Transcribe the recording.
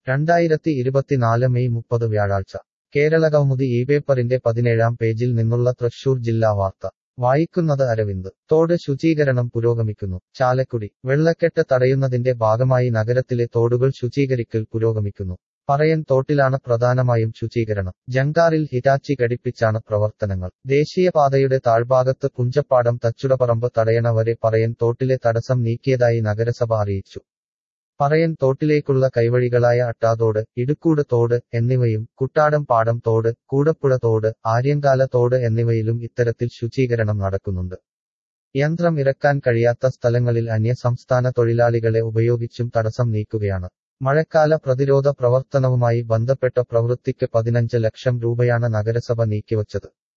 രണ്ടായിരത്തി ഇരുപത്തിനാല് മെയ് മുപ്പത് വ്യാഴാഴ്ച കേരളകൗമുദി ഈ പേപ്പറിന്റെ പതിനേഴാം പേജിൽ നിന്നുള്ള തൃശൂർ ജില്ലാ വാർത്ത വായിക്കുന്നത് അരവിന്ദ് തോട് ശുചീകരണം പുരോഗമിക്കുന്നു ചാലക്കുടി വെള്ളക്കെട്ട് തടയുന്നതിന്റെ ഭാഗമായി നഗരത്തിലെ തോടുകൾ ശുചീകരിക്കൽ പുരോഗമിക്കുന്നു പറയൻ തോട്ടിലാണ് പ്രധാനമായും ശുചീകരണം ജങ്കാറിൽ ഹിറ്റാച്ചി ഘടിപ്പിച്ചാണ് പ്രവർത്തനങ്ങൾ ദേശീയപാതയുടെ താഴ്ഭാഗത്ത് പുഞ്ചപ്പാടം തച്ചുടപ്പറമ്പ് തടയണ വരെ പറയൻ തോട്ടിലെ തടസ്സം നീക്കിയതായി നഗരസഭ അറിയിച്ചു പറയൻ തോട്ടിലേക്കുള്ള കൈവഴികളായ അട്ടാതോട് ഇടുക്കൂട് തോട് എന്നിവയും കുട്ടാടം പാടം തോട് കൂടപ്പുഴ തോട് ആര്യങ്കാല തോട് എന്നിവയിലും ഇത്തരത്തിൽ ശുചീകരണം നടക്കുന്നുണ്ട് യന്ത്രം ഇറക്കാൻ കഴിയാത്ത സ്ഥലങ്ങളിൽ അന്യസംസ്ഥാന തൊഴിലാളികളെ ഉപയോഗിച്ചും തടസ്സം നീക്കുകയാണ് മഴക്കാല പ്രതിരോധ പ്രവർത്തനവുമായി ബന്ധപ്പെട്ട പ്രവൃത്തിക്ക് പതിനഞ്ച് ലക്ഷം രൂപയാണ് നഗരസഭ നീക്കിവച്ചത്